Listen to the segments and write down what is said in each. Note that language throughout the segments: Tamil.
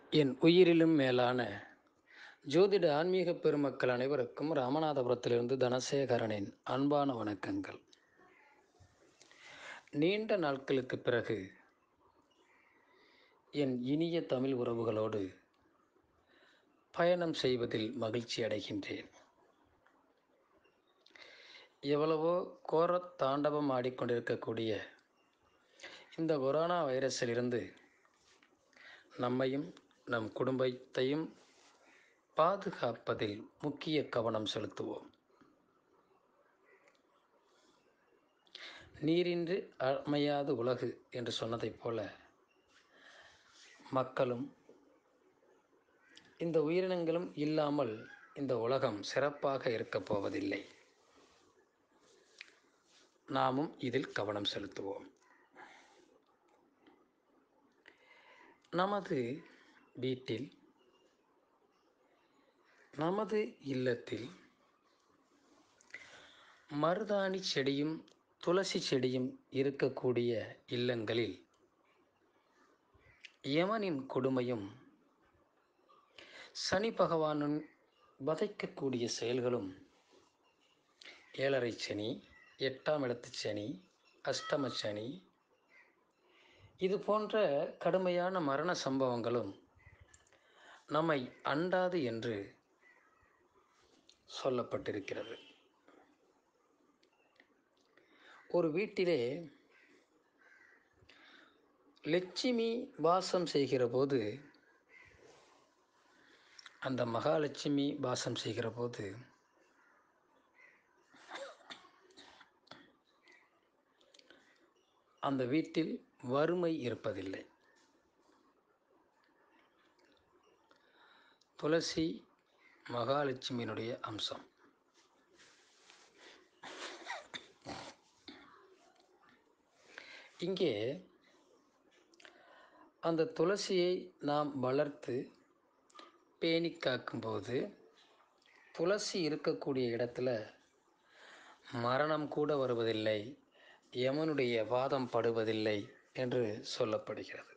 என் உயிரிலும் மேலான ஜோதிட ஆன்மீக பெருமக்கள் அனைவருக்கும் ராமநாதபுரத்திலிருந்து தனசேகரனின் அன்பான வணக்கங்கள் நீண்ட நாட்களுக்கு பிறகு என் இனிய தமிழ் உறவுகளோடு பயணம் செய்வதில் மகிழ்ச்சி அடைகின்றேன் எவ்வளவோ கோர தாண்டவம் ஆடிக்கொண்டிருக்கக்கூடிய இந்த கொரோனா வைரஸிலிருந்து நம்மையும் நம் குடும்பத்தையும் பாதுகாப்பதில் முக்கிய கவனம் செலுத்துவோம் நீரின்றி அமையாத உலகு என்று சொன்னதைப் போல மக்களும் இந்த உயிரினங்களும் இல்லாமல் இந்த உலகம் சிறப்பாக இருக்கப் போவதில்லை நாமும் இதில் கவனம் செலுத்துவோம் நமது வீட்டில் நமது இல்லத்தில் மருதாணி செடியும் துளசி செடியும் இருக்கக்கூடிய இல்லங்களில் யமனின் கொடுமையும் சனி பகவானின் வதைக்கக்கூடிய செயல்களும் ஏழரை சனி எட்டாம் இடத்து சனி அஷ்டம சனி இது போன்ற கடுமையான மரண சம்பவங்களும் நம்மை அண்டாது என்று சொல்லப்பட்டிருக்கிறது ஒரு வீட்டிலே லட்சுமி வாசம் செய்கிற போது அந்த மகாலட்சுமி வாசம் செய்கிற போது அந்த வீட்டில் வறுமை இருப்பதில்லை துளசி மகாலட்சுமியினுடைய அம்சம் இங்கே அந்த துளசியை நாம் வளர்த்து பேணி காக்கும்போது துளசி இருக்கக்கூடிய இடத்துல மரணம் கூட வருவதில்லை யமனுடைய வாதம் படுவதில்லை என்று சொல்லப்படுகிறது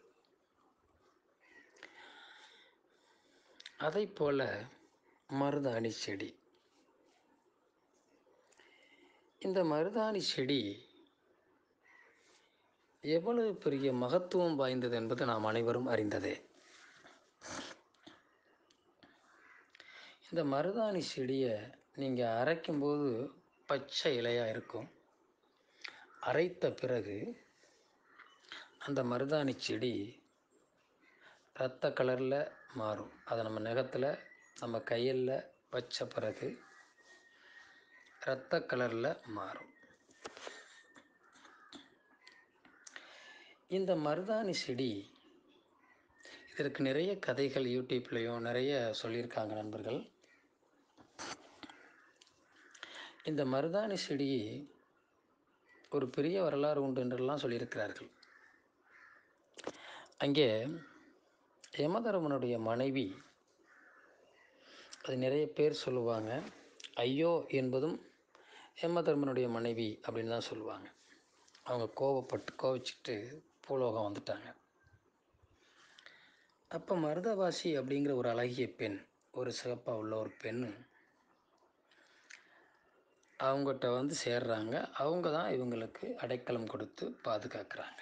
அதை போல மருதாணி செடி இந்த மருதாணி செடி எவ்வளவு பெரிய மகத்துவம் வாய்ந்தது என்பது நாம் அனைவரும் அறிந்ததே இந்த மருதாணி செடியை நீங்கள் அரைக்கும்போது பச்சை இலையாக இருக்கும் அரைத்த பிறகு அந்த மருதாணி செடி ரத்த கலரில் மாறும் அதை நம்ம நகத்தில் நம்ம கையில் வச்ச பிறகு இரத்த கலரில் மாறும் இந்த மருதாணி செடி இதற்கு நிறைய கதைகள் யூடியூப்லேயும் நிறைய சொல்லியிருக்காங்க நண்பர்கள் இந்த மருதாணி செடி ஒரு பெரிய வரலாறு உண்டு என்றெல்லாம் சொல்லியிருக்கிறார்கள் அங்கே யமதர்மனுடைய மனைவி அது நிறைய பேர் சொல்லுவாங்க ஐயோ என்பதும் யமதர்மனுடைய மனைவி அப்படின்னு தான் சொல்லுவாங்க அவங்க கோவப்பட்டு கோவிச்சிட்டு பூலோகம் வந்துட்டாங்க அப்போ மருதவாசி அப்படிங்கிற ஒரு அழகிய பெண் ஒரு சிறப்பாக உள்ள ஒரு பெண் அவங்ககிட்ட வந்து சேர்றாங்க அவங்க தான் இவங்களுக்கு அடைக்கலம் கொடுத்து பாதுகாக்கிறாங்க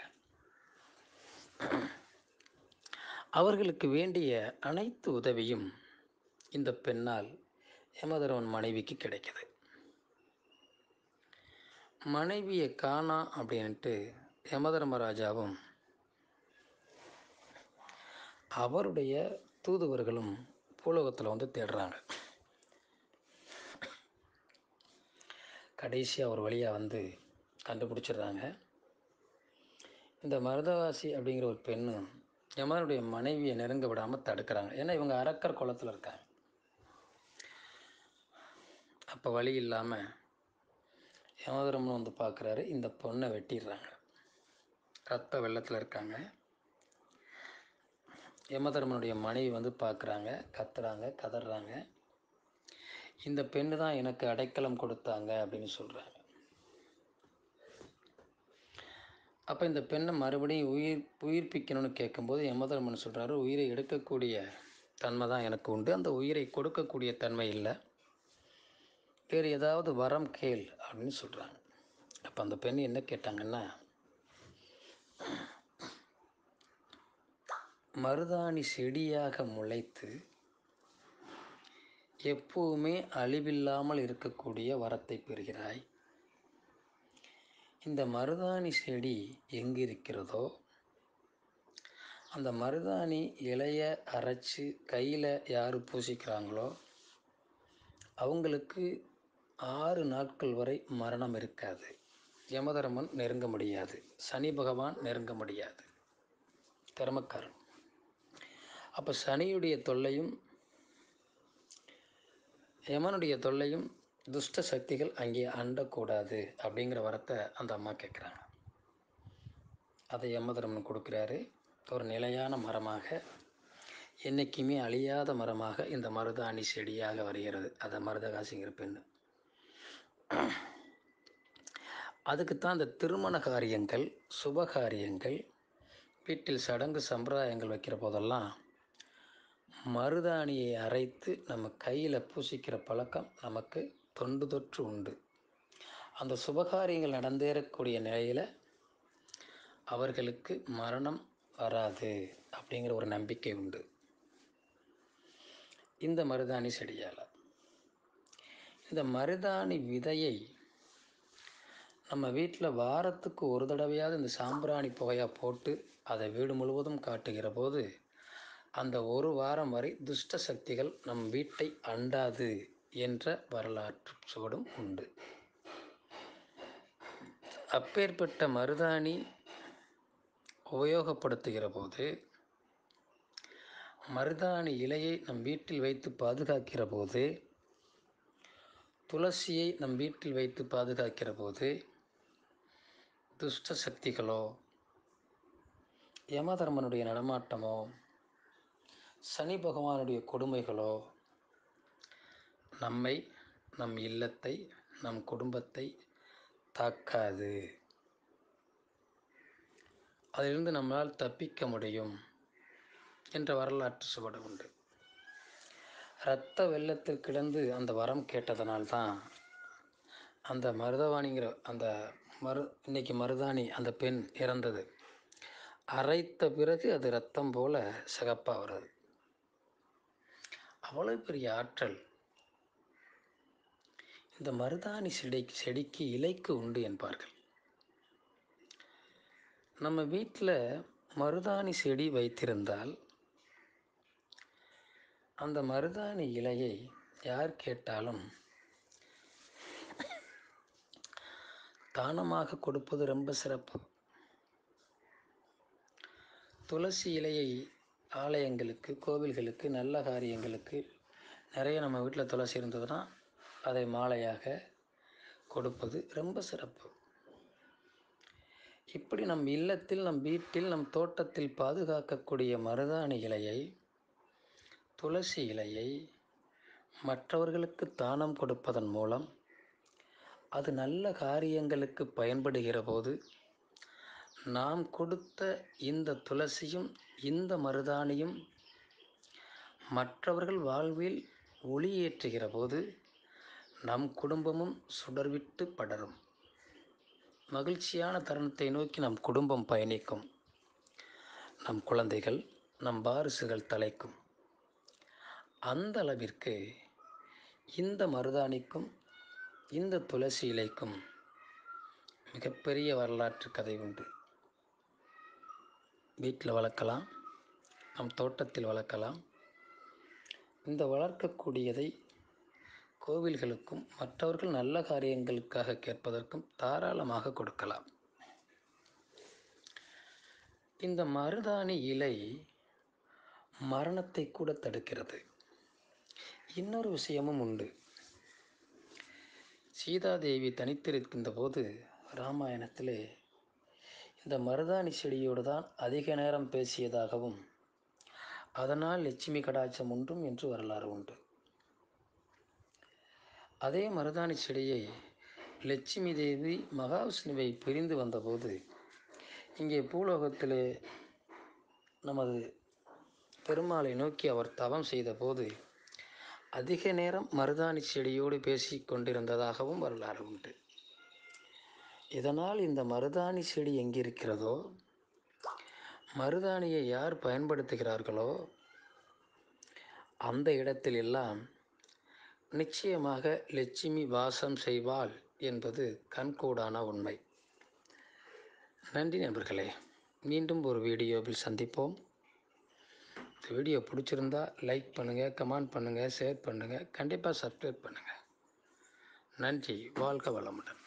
அவர்களுக்கு வேண்டிய அனைத்து உதவியும் இந்த பெண்ணால் யமதர்மன் மனைவிக்கு கிடைக்குது மனைவியை காணா அப்படின்ட்டு யமதர்மராஜாவும் அவருடைய தூதுவர்களும் பூலோகத்தில் வந்து தேடுறாங்க கடைசியாக ஒரு வழியாக வந்து கண்டுபிடிச்சிடுறாங்க இந்த மருதவாசி அப்படிங்கிற ஒரு பெண்ணு யமனுடைய மனைவியை நெருங்க விடாமல் தடுக்கிறாங்க ஏன்னா இவங்க அரக்கர் குளத்தில் இருக்காங்க அப்போ வழி இல்லாமல் யமதர்மன் வந்து பார்க்குறாரு இந்த பொண்ணை வெட்டிடுறாங்க ரத்த வெள்ளத்தில் இருக்காங்க யமதர்மனுடைய மனைவி வந்து பார்க்குறாங்க கத்துறாங்க கதறாங்க இந்த பெண்ணு தான் எனக்கு அடைக்கலம் கொடுத்தாங்க அப்படின்னு சொல்கிறாங்க அப்போ இந்த பெண்ணை மறுபடியும் உயிர் உயிர்ப்பிக்கணும்னு கேட்கும்போது யமதர்மன் சொல்கிறாரு உயிரை எடுக்கக்கூடிய தன்மை தான் எனக்கு உண்டு அந்த உயிரை கொடுக்கக்கூடிய தன்மை இல்லை வேறு ஏதாவது வரம் கேள் அப்படின்னு சொல்கிறாங்க அப்போ அந்த பெண் என்ன கேட்டாங்கன்னா மருதாணி செடியாக முளைத்து எப்பவுமே அழிவில்லாமல் இருக்கக்கூடிய வரத்தை பெறுகிறாய் இந்த மருதாணி செடி எங்கே இருக்கிறதோ அந்த மருதாணி இலைய அரைச்சி கையில் யார் பூசிக்கிறாங்களோ அவங்களுக்கு ஆறு நாட்கள் வரை மரணம் இருக்காது யமதர்மன் நெருங்க முடியாது சனி பகவான் நெருங்க முடியாது தர்மக்காரன் அப்போ சனியுடைய தொல்லையும் யமனுடைய தொல்லையும் துஷ்ட சக்திகள் அங்கே அண்டக்கூடாது அப்படிங்கிற வரத்தை அந்த அம்மா கேட்குறாங்க அதை யமதர்மன் கொடுக்குறாரு ஒரு நிலையான மரமாக என்றைக்குமே அழியாத மரமாக இந்த மருதாணி செடியாக வருகிறது அதை மருதகாசிங்கிற பெண்ணு அதுக்குத்தான் இந்த திருமண காரியங்கள் சுப காரியங்கள் வீட்டில் சடங்கு சம்பிரதாயங்கள் வைக்கிற போதெல்லாம் மருதாணியை அரைத்து நம்ம கையில் பூசிக்கிற பழக்கம் நமக்கு தொண்டு தொற்று உண்டு அந்த சுபகாரியங்கள் நடந்தேறக்கூடிய நிலையில் அவர்களுக்கு மரணம் வராது அப்படிங்கிற ஒரு நம்பிக்கை உண்டு இந்த மருதாணி செடியால் இந்த மருதாணி விதையை நம்ம வீட்டில் வாரத்துக்கு ஒரு தடவையாவது இந்த சாம்பிராணி புகையாக போட்டு அதை வீடு முழுவதும் காட்டுகிற போது அந்த ஒரு வாரம் வரை துஷ்ட சக்திகள் நம் வீட்டை அண்டாது என்ற வரலாற்று சுவடும் உண்டு அப்பேற்பட்ட மருதாணி உபயோகப்படுத்துகிற போது மருதாணி இலையை நம் வீட்டில் வைத்து பாதுகாக்கிற போது துளசியை நம் வீட்டில் வைத்து பாதுகாக்கிற போது துஷ்ட சக்திகளோ யமதர்மனுடைய நடமாட்டமோ சனி பகவானுடைய கொடுமைகளோ நம்மை நம் இல்லத்தை நம் குடும்பத்தை தாக்காது அதிலிருந்து நம்மால் தப்பிக்க முடியும் என்ற வரலாற்று சுவடு உண்டு இரத்த வெள்ளத்தில் கிடந்து அந்த வரம் கேட்டதனால்தான் அந்த மருதவாணிங்கிற அந்த மரு இன்னைக்கு மருதாணி அந்த பெண் இறந்தது அரைத்த பிறகு அது ரத்தம் போல சிகப்பாக வருது அவ்வளோ பெரிய ஆற்றல் இந்த மருதாணி செடி செடிக்கு இலைக்கு உண்டு என்பார்கள் நம்ம வீட்டில் மருதாணி செடி வைத்திருந்தால் அந்த மருதாணி இலையை யார் கேட்டாலும் தானமாக கொடுப்பது ரொம்ப சிறப்பு துளசி இலையை ஆலயங்களுக்கு கோவில்களுக்கு நல்ல காரியங்களுக்கு நிறைய நம்ம வீட்டில் துளசி இருந்ததுன்னா அதை மாலையாக கொடுப்பது ரொம்ப சிறப்பு இப்படி நம் இல்லத்தில் நம் வீட்டில் நம் தோட்டத்தில் பாதுகாக்கக்கூடிய மருதாணி இலையை துளசி இலையை மற்றவர்களுக்கு தானம் கொடுப்பதன் மூலம் அது நல்ல காரியங்களுக்கு பயன்படுகிற போது நாம் கொடுத்த இந்த துளசியும் இந்த மருதாணியும் மற்றவர்கள் வாழ்வில் ஒளியேற்றுகிற போது நம் குடும்பமும் சுடர்விட்டு படரும் மகிழ்ச்சியான தருணத்தை நோக்கி நம் குடும்பம் பயணிக்கும் நம் குழந்தைகள் நம் வாரிசுகள் தலைக்கும் அந்த அளவிற்கு இந்த மருதாணிக்கும் இந்த துளசி இலைக்கும் மிகப்பெரிய வரலாற்று கதை உண்டு வீட்டில் வளர்க்கலாம் நம் தோட்டத்தில் வளர்க்கலாம் இந்த வளர்க்கக்கூடியதை கோவில்களுக்கும் மற்றவர்கள் நல்ல காரியங்களுக்காக கேட்பதற்கும் தாராளமாக கொடுக்கலாம் இந்த மருதாணி இலை மரணத்தை கூட தடுக்கிறது இன்னொரு விஷயமும் உண்டு சீதாதேவி தனித்திருக்கின்ற போது ராமாயணத்திலே இந்த மருதாணி செடியோடு தான் அதிக நேரம் பேசியதாகவும் அதனால் லட்சுமி கடாட்சம் உண்டும் என்று வரலாறு உண்டு அதே மருதாணி செடியை லட்சுமி தேவி மகாவிஷ்ணுவை பிரிந்து வந்தபோது இங்கே பூலோகத்திலே நமது பெருமாளை நோக்கி அவர் தவம் செய்தபோது அதிக நேரம் மருதாணி செடியோடு பேசி கொண்டிருந்ததாகவும் வரலாறு உண்டு இதனால் இந்த மருதாணி செடி எங்கிருக்கிறதோ மருதாணியை யார் பயன்படுத்துகிறார்களோ அந்த இடத்தில் எல்லாம் நிச்சயமாக லட்சுமி வாசம் செய்வாள் என்பது கண்கூடான உண்மை நன்றி நண்பர்களே மீண்டும் ஒரு வீடியோவில் சந்திப்போம் இந்த வீடியோ பிடிச்சிருந்தா லைக் பண்ணுங்கள் கமெண்ட் பண்ணுங்கள் ஷேர் பண்ணுங்கள் கண்டிப்பாக சப்ஸ்கிரைப் பண்ணுங்கள் நன்றி வாழ்க வளமுடன்